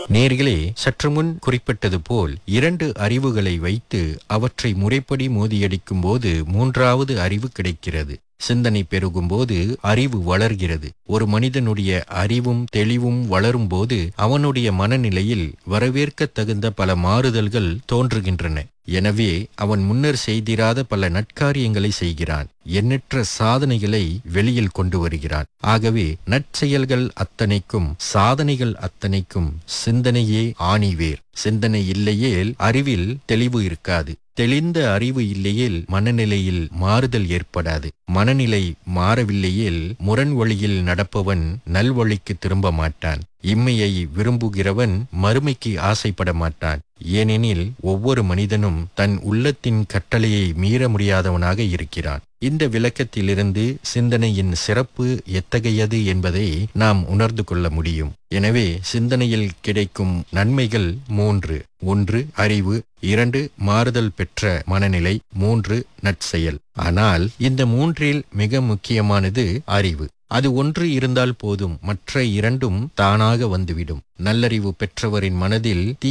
நேர்களே சற்று முன் குறிப்பிட்டது போல் இரண்டு அறிவுகளை வைத்து அவற்றை முறைப்படி மோதியடிக்கும் போது மூன்றாவது அறிவு கிடைக்கிறது சிந்தனை பெருகும்போது அறிவு வளர்கிறது ஒரு மனிதனுடைய அறிவும் தெளிவும் வளரும் போது அவனுடைய மனநிலையில் வரவேற்க தகுந்த பல மாறுதல்கள் தோன்றுகின்றன எனவே அவன் முன்னர் செய்திராத பல நற்காரியங்களை செய்கிறான் எண்ணற்ற சாதனைகளை வெளியில் கொண்டு வருகிறான் ஆகவே நற்செயல்கள் அத்தனைக்கும் சாதனைகள் அத்தனைக்கும் சிந்தனையே ஆணிவேர் சிந்தனை இல்லையேல் அறிவில் தெளிவு இருக்காது தெளிந்த அறிவு இல்லையேல் மனநிலையில் மாறுதல் ஏற்படாது மனநிலை மாறவில்லையேல் முரண் வழியில் நடப்பவன் நல்வழிக்கு திரும்ப மாட்டான் இம்மையை விரும்புகிறவன் மறுமைக்கு ஆசைப்பட மாட்டான் ஏனெனில் ஒவ்வொரு மனிதனும் தன் உள்ளத்தின் கட்டளையை மீற முடியாதவனாக இருக்கிறான் இந்த விளக்கத்திலிருந்து சிந்தனையின் சிறப்பு எத்தகையது என்பதை நாம் உணர்ந்து கொள்ள முடியும் எனவே சிந்தனையில் கிடைக்கும் நன்மைகள் மூன்று ஒன்று அறிவு இரண்டு மாறுதல் பெற்ற மனநிலை மூன்று நற்செயல் ஆனால் இந்த மூன்றில் மிக முக்கியமானது அறிவு அது ஒன்று இருந்தால் போதும் மற்ற இரண்டும் தானாக வந்துவிடும் நல்லறிவு பெற்றவரின் மனதில்